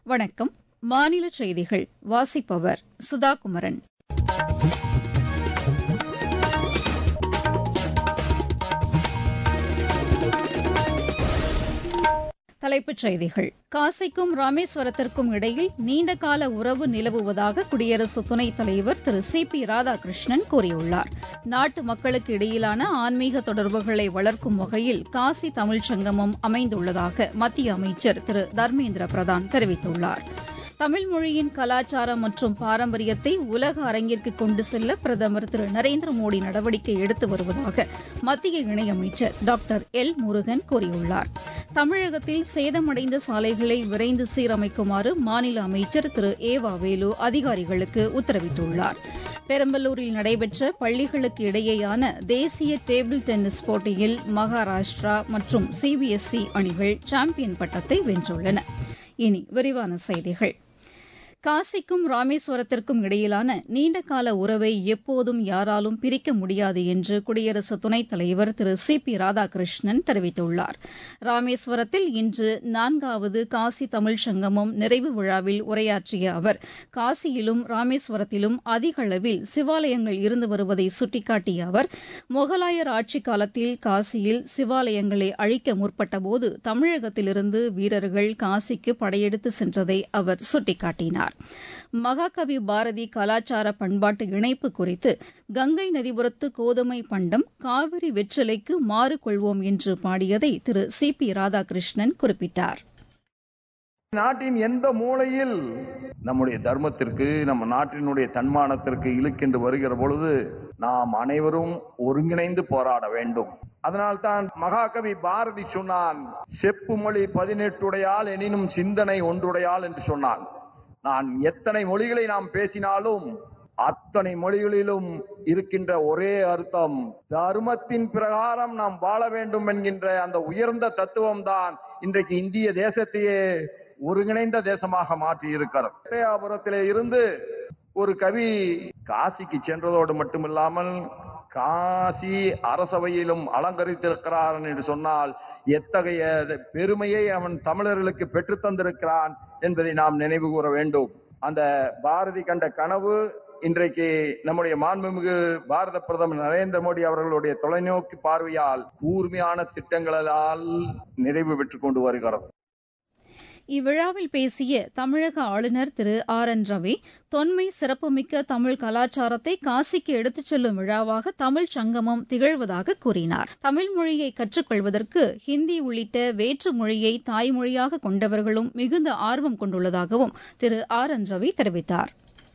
வணக்கம் மாநில செய்திகள் வாசிப்பவர் சுதா குமரன் தலைப்புச் செய்திகள் காசிக்கும் ராமேஸ்வரத்திற்கும் இடையில் நீண்டகால உறவு நிலவுவதாக குடியரசு துணைத் தலைவர் திரு சி பி ராதாகிருஷ்ணன் கூறியுள்ளார் நாட்டு மக்களுக்கு இடையிலான ஆன்மீக தொடர்புகளை வளர்க்கும் வகையில் காசி தமிழ்ச் சங்கமம் அமைந்துள்ளதாக மத்திய அமைச்சர் திரு தர்மேந்திர பிரதான் தெரிவித்துள்ளார் தமிழ் மொழியின் கலாச்சாரம் மற்றும் பாரம்பரியத்தை உலக அரங்கிற்கு கொண்டு செல்ல பிரதமர் திரு நரேந்திர மோடி நடவடிக்கை எடுத்து வருவதாக மத்திய இணையமைச்சர் டாக்டர் எல் முருகன் கூறியுள்ளார் தமிழகத்தில் சேதமடைந்த சாலைகளை விரைந்து சீரமைக்குமாறு மாநில அமைச்சர் திரு ஏ வ வேலு அதிகாரிகளுக்கு உத்தரவிட்டுள்ளார் பெரம்பலூரில் நடைபெற்ற பள்ளிகளுக்கு இடையேயான தேசிய டேபிள் டென்னிஸ் போட்டியில் மகாராஷ்டிரா மற்றும் சிபிஎஸ்இ அணிகள் சாம்பியன் பட்டத்தை வென்றுள்ளன இனி விரிவான செய்திகள் காசிக்கும் ராமேஸ்வரத்திற்கும் இடையிலான நீண்டகால உறவை எப்போதும் யாராலும் பிரிக்க முடியாது என்று குடியரசு துணைத் தலைவர் திரு சி பி ராதாகிருஷ்ணன் தெரிவித்துள்ளார் ராமேஸ்வரத்தில் இன்று நான்காவது காசி தமிழ் சங்கமம் நிறைவு விழாவில் உரையாற்றிய அவர் காசியிலும் ராமேஸ்வரத்திலும் அதிக அளவில் சிவாலயங்கள் இருந்து வருவதை சுட்டிக்காட்டிய அவர் முகலாயர் ஆட்சிக் காலத்தில் காசியில் சிவாலயங்களை அழிக்க முற்பட்டபோது தமிழகத்திலிருந்து வீரர்கள் காசிக்கு படையெடுத்து சென்றதை அவர் சுட்டிக்காட்டினார் மகாகவி பாரதி கலாச்சார பண்பாட்டு இணைப்பு குறித்து கங்கை நதிபுரத்து கோதுமை பண்டம் காவிரி வெற்றிலைக்கு மாறு கொள்வோம் என்று பாடியதை திரு சி பி ராதாகிருஷ்ணன் குறிப்பிட்டார் நாட்டின் எந்த மூலையில் நம்முடைய தர்மத்திற்கு நம்ம நாட்டினுடைய தன்மானத்திற்கு இழுக்கென்று வருகிற பொழுது நாம் அனைவரும் ஒருங்கிணைந்து போராட வேண்டும் அதனால்தான் மகாகவி பாரதி சொன்னான் செப்பு மொழி பதினெட்டுடையால் எனினும் சிந்தனை ஒன்றுடையால் என்று சொன்னான் நான் எத்தனை மொழிகளை நாம் பேசினாலும் அத்தனை மொழிகளிலும் இருக்கின்ற ஒரே அர்த்தம் தர்மத்தின் பிரகாரம் நாம் வாழ வேண்டும் என்கின்ற அந்த உயர்ந்த தத்துவம் தான் இன்றைக்கு இந்திய தேசத்தையே ஒருங்கிணைந்த தேசமாக மாற்றி இருக்கிறது எட்டயாபுரத்திலே இருந்து ஒரு கவி காசிக்கு சென்றதோடு மட்டுமில்லாமல் காசி அரசவையிலும் அலங்கரித்திருக்கிறான் என்று சொன்னால் எத்தகைய பெருமையை அவன் தமிழர்களுக்கு பெற்று தந்திருக்கிறான் என்பதை நாம் நினைவு கூற வேண்டும் அந்த பாரதி கண்ட கனவு இன்றைக்கு நம்முடைய மாண்புமிகு பாரத பிரதமர் நரேந்திர மோடி அவர்களுடைய தொலைநோக்கு பார்வையால் கூர்மையான திட்டங்களால் நிறைவு பெற்றுக் கொண்டு வருகிறது இவ்விழாவில் பேசிய தமிழக ஆளுநர் திரு ஆர் என் ரவி தொன்மை சிறப்புமிக்க தமிழ் கலாச்சாரத்தை காசிக்கு எடுத்துச் செல்லும் விழாவாக தமிழ் சங்கமம் திகழ்வதாக கூறினார் தமிழ் மொழியை கற்றுக்கொள்வதற்கு ஹிந்தி உள்ளிட்ட வேற்று மொழியை தாய்மொழியாக கொண்டவர்களும் மிகுந்த ஆர்வம் கொண்டுள்ளதாகவும் திரு ஆர் என் ரவி தெரிவித்தார்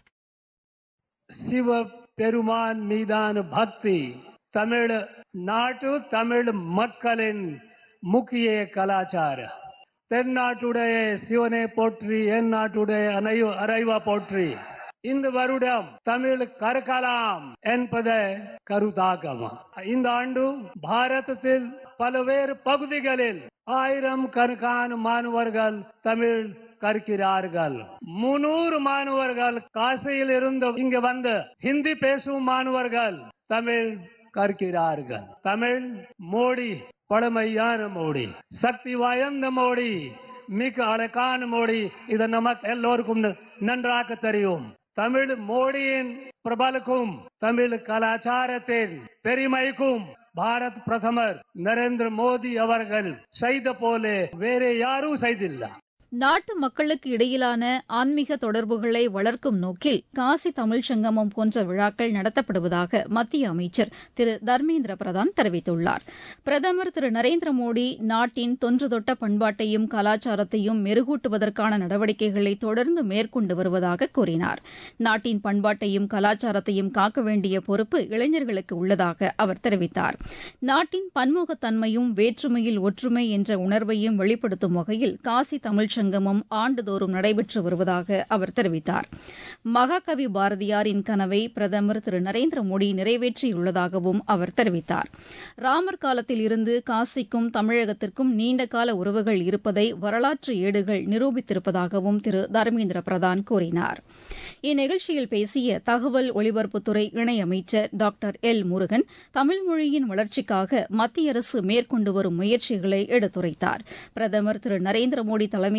சிவ பெருமான் மீதான பக்தி தமிழ் நாட்டு தமிழ் மக்களின் முக்கிய கலாச்சாரம் தென்னாட்டுடைய சிவனை போற்றி என் நாட்டுடைய அனைவ அறைவா போற்றி இந்த வருடம் தமிழ் கற்கலாம் என்பதை கருதாகம் இந்த ஆண்டு பாரதத்தில் பல்வேறு பகுதிகளில் ஆயிரம் கணக்கான மாணவர்கள் தமிழ் கற்கிறார்கள் முன்னூறு மாணவர்கள் காசியில் இருந்து இங்கு வந்து ஹிந்தி பேசும் மாணவர்கள் தமிழ் கற்கிறார்கள் தமிழ் மோடி பழமையான மோடி சக்தி வாய்ந்த மோடி மிக அழகான மோடி இது நமக்கு எல்லோருக்கும் நன்றாக தெரியும் தமிழ் மோடியின் பிரபலுக்கும் தமிழ் கலாச்சாரத்தின் பெருமைக்கும் பாரத் பிரதமர் நரேந்திர மோடி அவர்கள் செய்த போல வேற யாரும் செய்தில்லை நாட்டு மக்களுக்கு இடையிலான ஆன்மீக தொடர்புகளை வளர்க்கும் நோக்கில் காசி தமிழ் சங்கமம் போன்ற விழாக்கள் நடத்தப்படுவதாக மத்திய அமைச்சர் திரு தர்மேந்திர பிரதான் தெரிவித்துள்ளார் பிரதமர் திரு நரேந்திர மோடி நாட்டின் தொன்று தொட்ட பண்பாட்டையும் கலாச்சாரத்தையும் மெருகூட்டுவதற்கான நடவடிக்கைகளை தொடர்ந்து மேற்கொண்டு வருவதாக கூறினார் நாட்டின் பண்பாட்டையும் கலாச்சாரத்தையும் காக்க வேண்டிய பொறுப்பு இளைஞர்களுக்கு உள்ளதாக அவர் தெரிவித்தார் நாட்டின் பன்முகத்தன்மையும் வேற்றுமையில் ஒற்றுமை என்ற உணர்வையும் வெளிப்படுத்தும் வகையில் காசி தமிழ் சங்கமம் ஆண்டுதோறும் நடைபெற்று வருவதாக அவர் தெரிவித்தார் மகாகவி பாரதியாரின் கனவை பிரதமர் திரு நரேந்திர மோடி நிறைவேற்றியுள்ளதாகவும் அவர் தெரிவித்தார் ராமர் காலத்தில் இருந்து காசிக்கும் தமிழகத்திற்கும் நீண்டகால உறவுகள் இருப்பதை வரலாற்று ஏடுகள் நிரூபித்திருப்பதாகவும் திரு தர்மேந்திர பிரதான் கூறினார் இந்நிகழ்ச்சியில் பேசிய தகவல் ஒலிபரப்புத்துறை இணையமைச்சர் டாக்டர் எல் முருகன் தமிழ் மொழியின் வளர்ச்சிக்காக மத்திய அரசு மேற்கொண்டு வரும் முயற்சிகளை எடுத்துரைத்தார் பிரதமர் திரு நரேந்திர மோடி தலைமையில்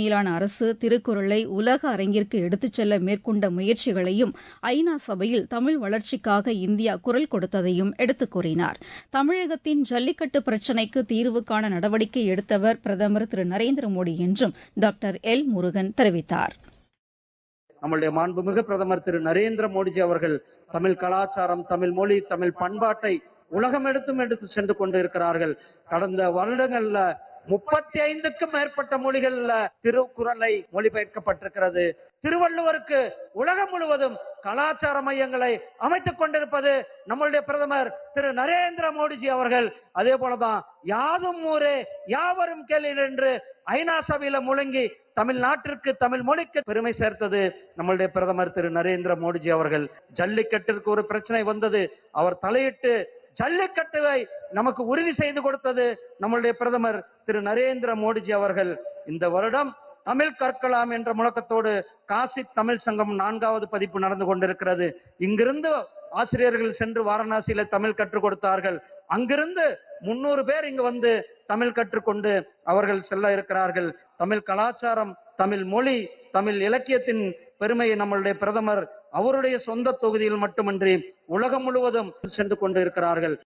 தலைமையிலான அரசு திருக்குறளை உலக அரங்கிற்கு எடுத்துச் செல்ல மேற்கொண்ட முயற்சிகளையும் ஐநா சபையில் தமிழ் வளர்ச்சிக்காக இந்தியா குரல் கொடுத்ததையும் எடுத்துக் கூறினார் தமிழகத்தின் ஜல்லிக்கட்டு பிரச்சினைக்கு தீர்வு காண நடவடிக்கை எடுத்தவர் பிரதமர் திரு நரேந்திர மோடி என்றும் டாக்டர் எல் முருகன் தெரிவித்தார் நம்முடைய மாண்புமிகு பிரதமர் திரு நரேந்திர மோடிஜி அவர்கள் தமிழ் கலாச்சாரம் தமிழ் மொழி தமிழ் பண்பாட்டை உலகம் எடுத்தும் எடுத்து சென்று கொண்டு இருக்கிறார்கள் கடந்த வருடங்கள்ல முப்பத்தி ஐந்துக்கும் மேற்பட்ட மொழிகள்ல திருக்குறளை மொழிபெயர்க்கப்பட்டிருக்கிறது திருவள்ளுவருக்கு உலகம் முழுவதும் கலாச்சார மையங்களை அமைத்துக் கொண்டிருப்பது நம்மளுடைய பிரதமர் திரு நரேந்திர மோடிஜி அவர்கள் அதே போலதான் யாதும் ஊரே யாவரும் கேளீர் என்று ஐநா சபையில முழங்கி தமிழ்நாட்டிற்கு தமிழ் மொழிக்கு பெருமை சேர்த்தது நம்மளுடைய பிரதமர் திரு நரேந்திர மோடிஜி அவர்கள் ஜல்லிக்கட்டிற்கு ஒரு பிரச்சனை வந்தது அவர் தலையிட்டு ஜல்லிக்கட்டுவை நமக்கு உறுதி செய்து கொடுத்தது நம்மளுடைய பிரதமர் திரு நரேந்திர மோடிஜி அவர்கள் இந்த வருடம் தமிழ் கற்கலாம் என்ற முழக்கத்தோடு காசி தமிழ் சங்கம் நான்காவது பதிப்பு நடந்து கொண்டிருக்கிறது இங்கிருந்து ஆசிரியர்கள் சென்று வாரணாசியில தமிழ் கற்றுக் கொடுத்தார்கள் அங்கிருந்து முன்னூறு பேர் இங்கு வந்து தமிழ் கற்றுக்கொண்டு அவர்கள் செல்ல இருக்கிறார்கள் தமிழ் கலாச்சாரம் தமிழ் மொழி தமிழ் இலக்கியத்தின் பெருமையை நம்மளுடைய பிரதமர் அவருடைய சொந்த தொகுதியில் மட்டுமின்றி உலகம் முழுவதும் சென்று கொண்டு இருக்கிறார்கள்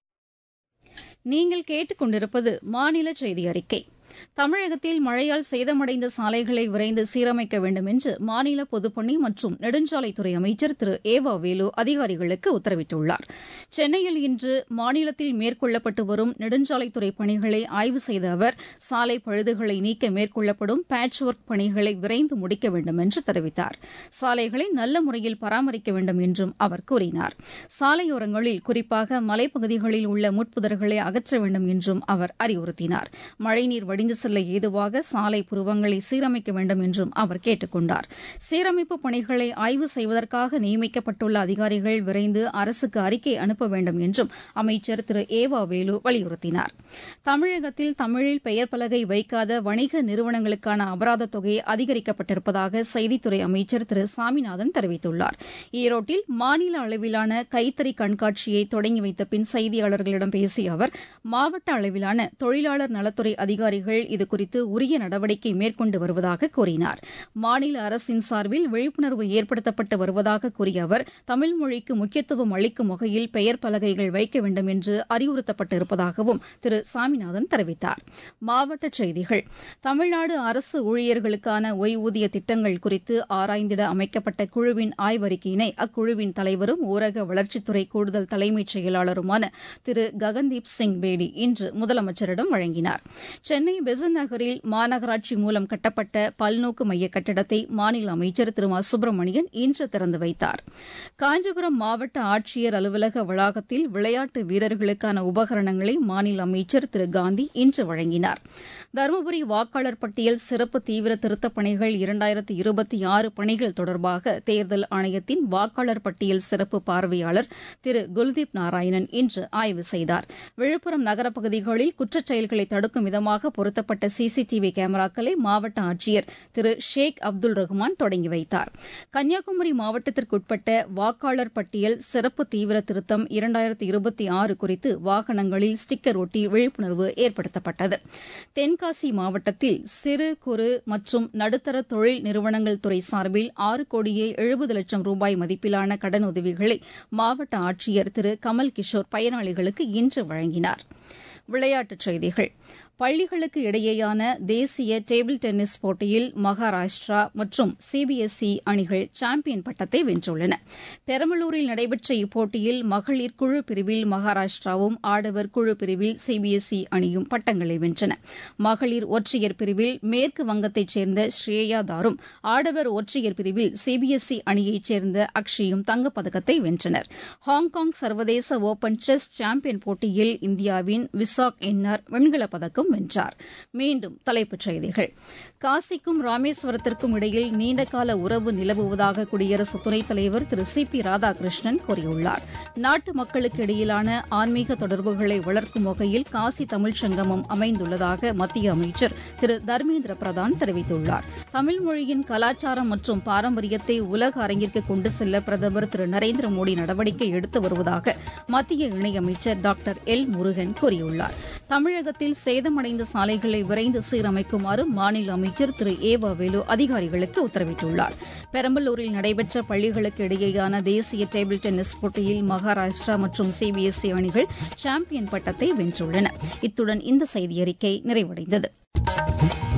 நீங்கள் கேட்டுக்கொண்டிருப்பது மாநில செய்தி அறிக்கை தமிழகத்தில் மழையால் சேதமடைந்த சாலைகளை விரைந்து சீரமைக்க வேண்டும் என்று மாநில பொதுப்பணி மற்றும் நெடுஞ்சாலைத்துறை அமைச்சர் திரு ஏவா வேலு அதிகாரிகளுக்கு உத்தரவிட்டுள்ளார் சென்னையில் இன்று மாநிலத்தில் மேற்கொள்ளப்பட்டு வரும் நெடுஞ்சாலைத்துறை பணிகளை ஆய்வு செய்த அவர் சாலை பழுதுகளை நீக்க மேற்கொள்ளப்படும் பேட்ச் ஒர்க் பணிகளை விரைந்து முடிக்க வேண்டும் என்று தெரிவித்தார் சாலைகளை நல்ல முறையில் பராமரிக்க வேண்டும் என்றும் அவர் கூறினார் சாலையோரங்களில் குறிப்பாக மலைப்பகுதிகளில் உள்ள முட்புதர்களை அகற்ற வேண்டும் என்றும் அவர் அறிவுறுத்தினார் மழைநீர் வடிந்து செல்ல ஏதுவாக சாலை புருவங்களை சீரமைக்க வேண்டும் என்றும் அவர் கேட்டுக் கொண்டார் சீரமைப்பு பணிகளை ஆய்வு செய்வதற்காக நியமிக்கப்பட்டுள்ள அதிகாரிகள் விரைந்து அரசுக்கு அறிக்கை அனுப்ப வேண்டும் என்றும் அமைச்சர் திரு ஏவா வேலு வலியுறுத்தினார் தமிழகத்தில் தமிழில் பெயர் பலகை வைக்காத வணிக நிறுவனங்களுக்கான அபராத தொகை அதிகரிக்கப்பட்டிருப்பதாக செய்தித்துறை அமைச்சர் திரு சாமிநாதன் தெரிவித்துள்ளார் ஈரோட்டில் மாநில அளவிலான கைத்தறி கண்காட்சியை தொடங்கி வைத்த பின் செய்தியாளர்களிடம் பேசிய அவர் மாவட்ட அளவிலான தொழிலாளர் நலத்துறை அதிகாரிகள் இதுகுறித்து உரிய நடவடிக்கை மேற்கொண்டு வருவதாக கூறினார் மாநில அரசின் சார்பில் விழிப்புணர்வு ஏற்படுத்தப்பட்டு வருவதாக கூறிய அவர் தமிழ் மொழிக்கு முக்கியத்துவம் அளிக்கும் வகையில் பெயர் பலகைகள் வைக்க வேண்டும் என்று அறிவுறுத்தப்பட்டு இருப்பதாகவும் திரு சாமிநாதன் தெரிவித்தார் மாவட்ட செய்திகள் தமிழ்நாடு அரசு ஊழியர்களுக்கான ஓய்வூதிய திட்டங்கள் குறித்து ஆராய்ந்திட அமைக்கப்பட்ட குழுவின் ஆய்வறிக்கையினை அக்குழுவின் தலைவரும் ஊரக வளர்ச்சித்துறை கூடுதல் தலைமைச் செயலாளருமான திரு ககன்தீப் சிங் பேடி இன்று முதலமைச்சரிடம் வழங்கினார் சென்னை பெசன் நகரில் மாநகராட்சி மூலம் கட்டப்பட்ட பல்நோக்கு மைய கட்டிடத்தை மாநில அமைச்சர் திரு மா சுப்பிரமணியன் இன்று திறந்து வைத்தார் காஞ்சிபுரம் மாவட்ட ஆட்சியர் அலுவலக வளாகத்தில் விளையாட்டு வீரர்களுக்கான உபகரணங்களை மாநில அமைச்சர் திரு காந்தி இன்று வழங்கினார் தருமபுரி வாக்காளர் பட்டியல் சிறப்பு தீவிர திருத்தப் பணிகள் இரண்டாயிரத்தி இருபத்தி ஆறு பணிகள் தொடர்பாக தேர்தல் ஆணையத்தின் வாக்காளர் பட்டியல் சிறப்பு பார்வையாளர் திரு குல்தீப் நாராயணன் இன்று ஆய்வு செய்தார் விழுப்புரம் நகரப் பகுதிகளில் குற்றச் செயல்களை தடுக்கும் விதமாக பொருத்தப்பட்ட சிசிடிவி கேமராக்களை மாவட்ட ஆட்சியர் திரு ஷேக் அப்துல் ரஹ்மான் தொடங்கி வைத்தார் கன்னியாகுமரி மாவட்டத்திற்குட்பட்ட வாக்காளர் பட்டியல் சிறப்பு தீவிர திருத்தம் இரண்டாயிரத்தி இருபத்தி ஆறு குறித்து வாகனங்களில் ஸ்டிக்கர் ஒட்டி விழிப்புணர்வு ஏற்படுத்தப்பட்டது தென்காசி மாவட்டத்தில் சிறு குறு மற்றும் நடுத்தர தொழில் நிறுவனங்கள் துறை சார்பில் ஆறு கோடியே எழுபது லட்சம் ரூபாய் மதிப்பிலான கடனுதவிகளை மாவட்ட ஆட்சியர் திரு கமல் கிஷோர் பயனாளிகளுக்கு இன்று வழங்கினார் விளையாட்டுச் செய்திகள் பள்ளிகளுக்கு இடையேயான தேசிய டேபிள் டென்னிஸ் போட்டியில் மகாராஷ்டிரா மற்றும் சிபிஎஸ்இ அணிகள் சாம்பியன் பட்டத்தை வென்றுள்ளன பெரம்பலூரில் நடைபெற்ற இப்போட்டியில் மகளிர் குழு பிரிவில் மகாராஷ்டிராவும் ஆடவர் குழு பிரிவில் சிபிஎஸ்இ அணியும் பட்டங்களை வென்றன மகளிர் ஒற்றையர் பிரிவில் மேற்கு வங்கத்தைச் சேர்ந்த ஸ்ரேயா தாரும் ஆடவர் ஒற்றையர் பிரிவில் சிபிஎஸ்இ அணியைச் சேர்ந்த அக்ஷயும் தங்கப்பதக்கத்தை வென்றனர் ஹாங்காங் சர்வதேச ஓபன் செஸ் சாம்பியன் போட்டியில் இந்தியாவின் விசாக் என்னார் வெண்கலப் பதக்கம் வென்றார் மீண்டும் தலைப்புச் செய்திகள் காசிக்கும் ராமேஸ்வரத்திற்கும் இடையில் நீண்டகால உறவு நிலவுவதாக குடியரசு துணைத் தலைவர் திரு சி பி ராதாகிருஷ்ணன் கூறியுள்ளார் நாட்டு மக்களுக்கு இடையிலான ஆன்மீக தொடர்புகளை வளர்க்கும் வகையில் காசி தமிழ்ச் சங்கமம் அமைந்துள்ளதாக மத்திய அமைச்சர் திரு தர்மேந்திர பிரதான் தெரிவித்துள்ளார் தமிழ் மொழியின் கலாச்சாரம் மற்றும் பாரம்பரியத்தை உலக அரங்கிற்கு கொண்டு செல்ல பிரதமர் திரு நரேந்திர மோடி நடவடிக்கை எடுத்து வருவதாக மத்திய இணையமைச்சர் டாக்டர் எல் முருகன் கூறியுள்ளார் தமிழகத்தில் சேதம் சேதமடைந்த சாலைகளை விரைந்து சீரமைக்குமாறு மாநில அமைச்சர் திரு ஏவா வேலு அதிகாரிகளுக்கு உத்தரவிட்டுள்ளார் பெரம்பலூரில் நடைபெற்ற பள்ளிகளுக்கு இடையேயான தேசிய டேபிள் டென்னிஸ் போட்டியில் மகாராஷ்டிரா மற்றும் சிபிஎஸ்இ அணிகள் சாம்பியன் பட்டத்தை வென்றுள்ளன இத்துடன் இந்த செய்தியறிக்கை நிறைவடைந்தது